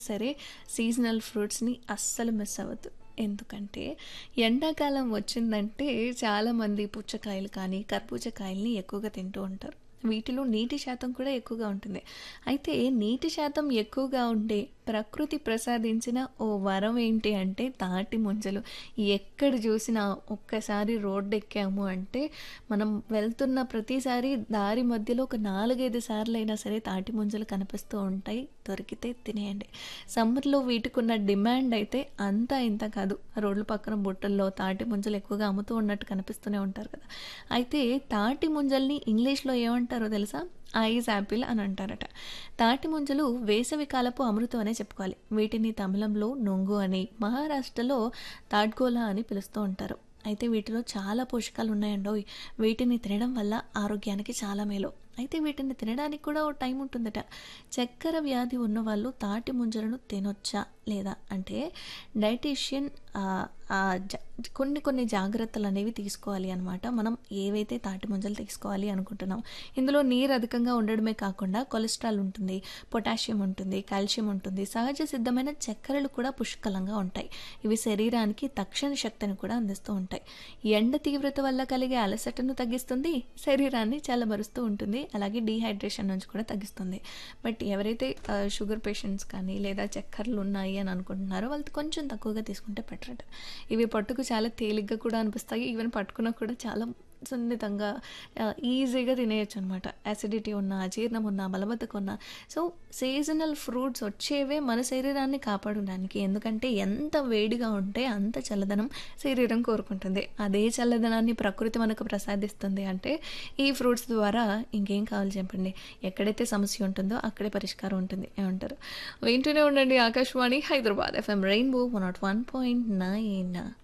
సరే సీజనల్ ఫ్రూట్స్‌ని అస్సలు మిస్ అవ్వద్దు. ఎందుకంటే ఎండాకాలం వచ్చిందంటే చాలామంది పుచ్చకాయలు కానీ, కర్బూజా కాయల్ని ఎక్కువగా తింటూ ఉంటారు. వీటిలో నీటి శాతం కూడా ఎక్కువగా ఉంటుంది. అయితే నీటి శాతం ఎక్కువగా ఉండే ప్రకృతి ప్రసాదించిన ఓ వరం ఏంటి అంటే తాటి ముంజలు. ఎక్కడ చూసినా ఒక్కసారి రోడ్డెక్కాము అంటే మనం వెళ్తున్న ప్రతిసారి దారి మధ్యలో ఒక 4, 5 సార్లయినా సరే తాటి ముంజలు కనిపిస్తూ ఉంటాయి. దొరికితే తినేయండి. సమ్మర్‌లో వీటికున్న డిమాండ్ అయితే అంతా ఇంతా కాదు. రోడ్ల పక్కన బుట్టల్లో తాటి ముంజలు ఎక్కువగా అమ్ముతూ ఉన్నట్టు కనిపిస్తూనే ఉంటారు కదా! అయితే తాటి ముంజల్ని ఇంగ్లీష్‌లో ఏమంటారో తెలుసా? ఐస్ యాపిల్ అని అంటారట. తాటి ముంజలు వేసవి కాలపు అమృతం అనే చెప్పుకోవాలి. వీటిని తమిళంలో నొంగు అని, మహారాష్ట్రలో తాడ్గోలా అని పిలుస్తూ ఉంటారు. అయితే వీటిలో చాలా పోషకాలు ఉన్నాయండోయ్! వీటిని తినడం వల్ల ఆరోగ్యానికి చాలా మేలు. అయితే వీటిని తినడానికి కూడా ఓ టైం ఉంటుందట. చక్కెర వ్యాధి ఉన్నవాళ్ళు తాటి ముంజలను తినొచ్చా? లేదా? అంటే డైటీషియన్ ఆహ్, ఆహ్, జ కొన్ని కొన్ని జాగ్రత్తలనేవి తీసుకోవాలి అనమాట. మనం ఏవైతే తాటి ముంజలు తీసుకోవాలి అనుకుంటున్నామో. ఇందులో నీరు అధికంగా ఉండడమే కాకుండా కొలెస్ట్రాల్ ఉంటుంది, పొటాషియం ఉంటుంది, కాల్షియం ఉంటుంది, సహజ సిద్ధమైన చక్కెరలు కూడా పుష్కలంగా ఉంటాయి. ఇవి శరీరానికి తక్షణ శక్తిని కూడా అందిస్తూ ఉంటాయి. ఎండ తీవ్రత వల్ల కలిగే అలసటను తగ్గిస్తుంది, శరీరాన్ని చల్లబరుస్తూ ఉంటుంది. అలాగే డీహైడ్రేషన్ నుంచి కూడా తగ్గిస్తుంది. బట్ ఎవరైతే ఆహ్, షుగర్ పేషెంట్స్ కానీ లేదా చక్కరలు ఉన్నాయి అని అనుకుంటున్నారో వాళ్ళు కొంచెం తక్కువగా తీసుకుంటే బెటర్ అట. ఇవి పట్టుకు చాలా తేలిగ్గా కూడా అనిపిస్తాయి. ఈవెన్ పట్టుకున్నా కూడా చాలా సున్నితంగా ఆహ్, ఈజీగా తినేయొచ్చనమాట. అసిడిటీ ఉన్నా, అజీర్ణం ఉన్నా, మలబద్ధకం ఉన్నా. సో, సీజనల్ ఫ్రూట్స్ వచ్చేవే మన శరీరాన్ని కాపాడడానికి. ఎందుకంటే ఎంత వేడిగా ఉంటే అంత చల్లదనం శరీరం కోరుకుంటుంది. అదే చల్లదనాన్ని ప్రకృతి మనకు ప్రసాదిస్తుంది అంటే ఈ ఫ్రూట్స్ ద్వారా ఇంకేం కావాలి చెప్పండి. ఎక్కడైతే సమస్య ఉంటుందో అక్కడే పరిష్కారం ఉంటుంది. ఏమంటారు? వింటూనే ఉండండి ఆకాశవాణి హైదరాబాద్ ఎఫ్ఎం రెయిన్బో 101.9